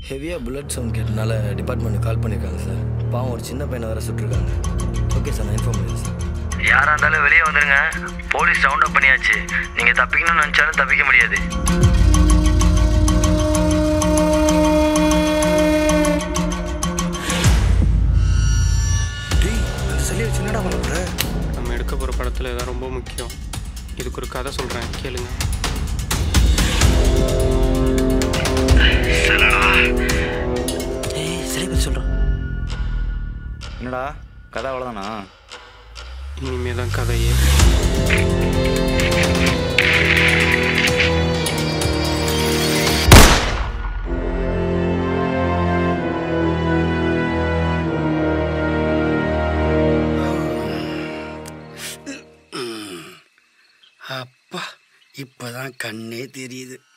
ஹெவியாக bullet sound கேட்டனால டிபார்ட்மெண்ட்டுக்கு கால் பண்ணியிருக்காங்க சார் பாவம் ஒரு சின்ன பையனை வேற சுட்டிருக்காங்க ஓகே சார் நான் இன்ஃபார்ம் பண்ணிடுறேன் சார் யாரா இருந்தாலும் வெளியே வந்துருங்க போலீஸ் ரவுண்ட் அப் பண்ணியாச்சு நீங்க தப்பிக்கணும்னு நினைச்சாலும் தப்பிக்க முடியாது டேய் அந்த சளியை வச்சு என்னடா பண்ண போகிற நம்ம எடுக்க போகிற படத்தில் இதான் ரொம்ப முக்கியம் இதுக்கு ஒரு கதை சொல்கிறேன் கேளுங்க ஏய் சரி பற்றி சொல்கிறேன் என்னடா கதை அவ்வளோதானா இனிமே தான் கதையே அப்பா இப்பதான் கண்ணே தெரியுது